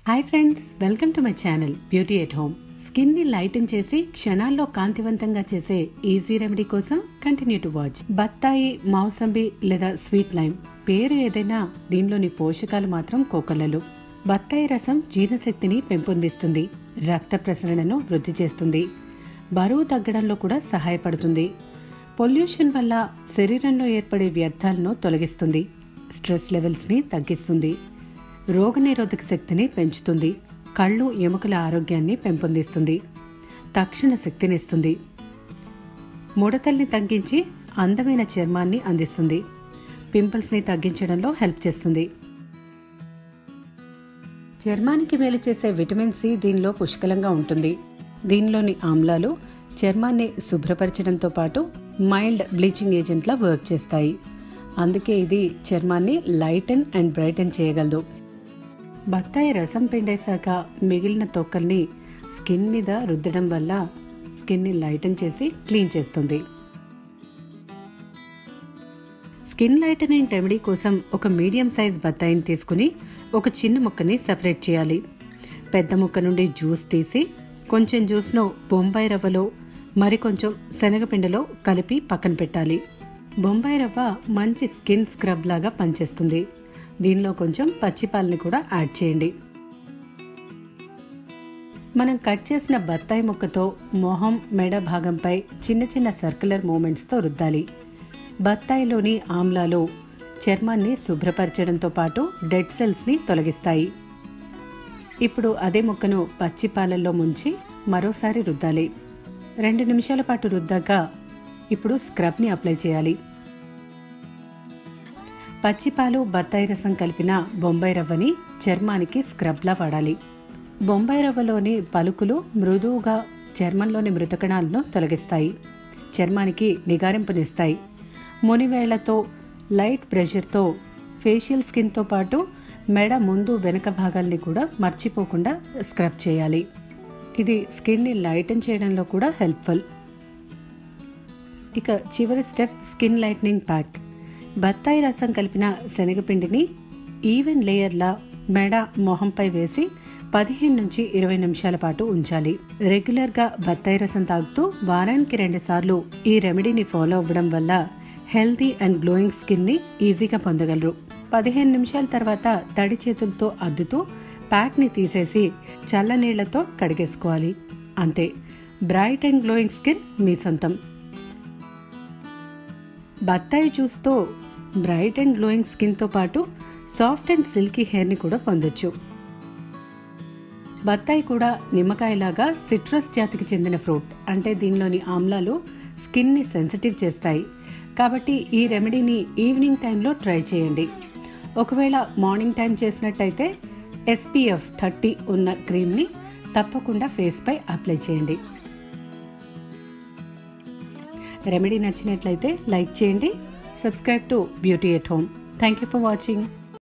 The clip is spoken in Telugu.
hi friends welcome to my channel beauty at home skin ని లైటన్ చేసి క్షణాల్లో కాంతివంతంగా చేసే ఈజీ రెమెడీ కోసం కంటిన్యూ టు వాచ్ బత్తాయి మౌసంబి లేదా స్వీట్ లైమ్ పేరు ఏదైనా దీనిలోని పోషకాలు మాత్రం కోకలలు బత్తాయి రసం జీర్ణశక్తిని పెంపొందిస్తుంది రక్త ప్రసరణను వృద్ధి చేస్తుంది బరువు తగ్గడంలో కూడా సహాయపడుతుంది పొల్యూషన్ వల్ల శరీరంలో ఏర్పడే వ్యర్థాలను తొలగిస్తుంది స్ట్రెస్ లెవెల్స్ని తగ్గిస్తుంది రోగనిరోధక శక్తిని పెంచుతుంది కళ్ళు ఎముకల ఆరోగ్యాన్ని పెంపొందిస్తుంది తక్షణ శక్తినిస్తుంది ముడతల్ని తగ్గించి అందమైన చర్మాన్ని అందిస్తుంది పింపుల్స్ని తగ్గించడంలో హెల్ప్ చేస్తుంది చర్మానికి మేలు చేసే విటమిన్ సి దీనిలో పుష్కలంగా ఉంటుంది దీనిలోని ఆమ్లాలు చర్మాన్ని శుభ్రపరచడంతో పాటు మైల్డ్ బ్లీచింగ్ ఏజెంట్లా వర్క్ చేస్తాయి అందుకే ఇది చర్మాన్ని లైటన్ అండ్ బ్రైటన్ చేయగలదు బత్తాయి రసం పిండేశాక మిగిలిన తొక్కల్ని స్కిన్ మీద రుద్దడం వల్ల స్కిన్ని లైటన్ చేసి క్లీన్ చేస్తుంది స్కిన్ లైటనింగ్ రెమెడీ కోసం ఒక మీడియం సైజ్ బత్తాయిని తీసుకుని ఒక చిన్న ముక్కని సపరేట్ చేయాలి పెద్ద ముక్క నుండి జ్యూస్ తీసి కొంచెం జ్యూస్ను బొంబాయి రవ్వలో మరికొంచెం శనగపిండిలో కలిపి పక్కన పెట్టాలి బొంబాయి రవ్వ మంచి స్కిన్ స్క్రబ్ లాగా పనిచేస్తుంది దీనిలో కొంచెం పచ్చిపాలని కూడా యాడ్ చేయండి మనం కట్ చేసిన బత్తాయి ముక్కతో మొహం మెడ భాగంపై చిన్న చిన్న సర్క్యులర్ మూమెంట్స్తో రుద్దాలి బత్తాయిలోని ఆమ్లాలు చర్మాన్ని శుభ్రపరచడంతో పాటు డెడ్ సెల్స్ని తొలగిస్తాయి ఇప్పుడు అదే ముక్కను పచ్చి పాలల్లో ముంచి మరోసారి రుద్దాలి రెండు నిమిషాల పాటు రుద్దాక ఇప్పుడు స్క్రబ్ని అప్లై చేయాలి పచ్చిపాలు బత్తాయి రసం కలిపిన బొంబాయి రవ్వని చర్మానికి స్క్రబ్లా వాడాలి బొంబాయి రవ్వలోని పలుకులు మృదువుగా చర్మంలోని మృతకణాలను తొలగిస్తాయి చర్మానికి నిగారింపునిస్తాయి మునివేళ్లతో లైట్ ప్రెషర్తో ఫేషియల్ స్కిన్తో పాటు మెడ ముందు వెనక భాగాల్ని కూడా మర్చిపోకుండా స్క్రబ్ చేయాలి ఇది స్కిన్ని లైటన్ చేయడంలో కూడా హెల్ప్ఫుల్ ఇక చివరి స్టెప్ స్కిన్ లైట్నింగ్ ప్యాక్ బత్తాయి రసం కలిపిన శనగపిండిని ఈవెన్ లేయర్లా మెడ మొహంపై వేసి పదిహేను నుంచి ఇరవై నిమిషాల పాటు ఉంచాలి రెగ్యులర్గా బత్తాయి రసం తాగుతూ వారానికి రెండు సార్లు ఈ రెమెడీని ఫాలో అవ్వడం వల్ల హెల్తీ అండ్ గ్లోయింగ్ స్కిన్ని ఈజీగా పొందగలరు పదిహేను నిమిషాల తర్వాత తడి చేతులతో అద్దుతూ ప్యాక్ని తీసేసి చల్ల నీళ్లతో కడిగేసుకోవాలి అంతే బ్రైట్ అండ్ గ్లోయింగ్ స్కిన్ మీ సొంతం బత్తాయి జ్యూస్తో బ్రైట్ అండ్ గ్లోయింగ్ స్కిన్తో పాటు సాఫ్ట్ అండ్ సిల్కీ హెయిర్ని కూడా పొందొచ్చు బత్తాయి కూడా నిమ్మకాయలాగా సిట్రస్ జాతికి చెందిన ఫ్రూట్ అంటే దీనిలోని ఆమ్లాలు స్కిన్ని సెన్సిటివ్ చేస్తాయి కాబట్టి ఈ రెమెడీని ఈవినింగ్ టైంలో ట్రై చేయండి ఒకవేళ మార్నింగ్ టైం చేసినట్టయితే ఎస్పీఎఫ్ థర్టీ ఉన్న క్రీమ్ని తప్పకుండా ఫేస్పై అప్లై చేయండి రెమెడీ నచ్చినట్లయితే లైక్ చేయండి subscribe to beauty at home thank you for watching